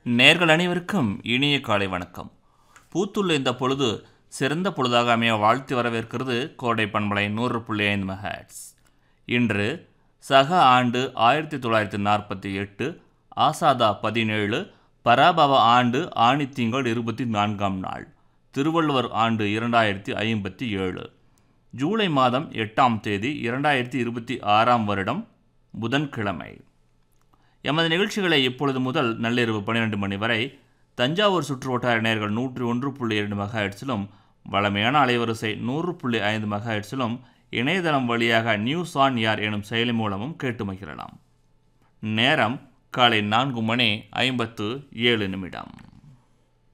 நேர்கள் அனைவருக்கும் இனிய காலை வணக்கம் பூத்துள்ள இந்த பொழுது சிறந்த பொழுதாக அமைய வாழ்த்து வரவேற்கிறது கோடை பண்பலை நூறு புள்ளி ஐந்து மெகாட்ஸ் இன்று சக ஆண்டு ஆயிரத்தி தொள்ளாயிரத்தி நாற்பத்தி எட்டு ஆசாதா பதினேழு பராபவ ஆண்டு ஆணி திங்கள் இருபத்தி நான்காம் நாள் திருவள்ளுவர் ஆண்டு இரண்டாயிரத்தி ஐம்பத்தி ஏழு ஜூலை மாதம் எட்டாம் தேதி இரண்டாயிரத்தி இருபத்தி ஆறாம் வருடம் புதன்கிழமை எமது நிகழ்ச்சிகளை இப்பொழுது முதல் நள்ளிரவு பன்னிரண்டு மணி வரை தஞ்சாவூர் சுற்று வட்டார நேர்கள் நூற்றி ஒன்று புள்ளி இரண்டு மெகாஹெட்ஸிலும் வளமையான அலைவரிசை நூறு புள்ளி ஐந்து மெகாஹெட்ஸிலும் இணையதளம் வழியாக நியூஸ் ஆன் யார் எனும் செயலி மூலமும் கேட்டு மகிழலாம் நேரம் காலை நான்கு மணி ஐம்பத்து ஏழு நிமிடம்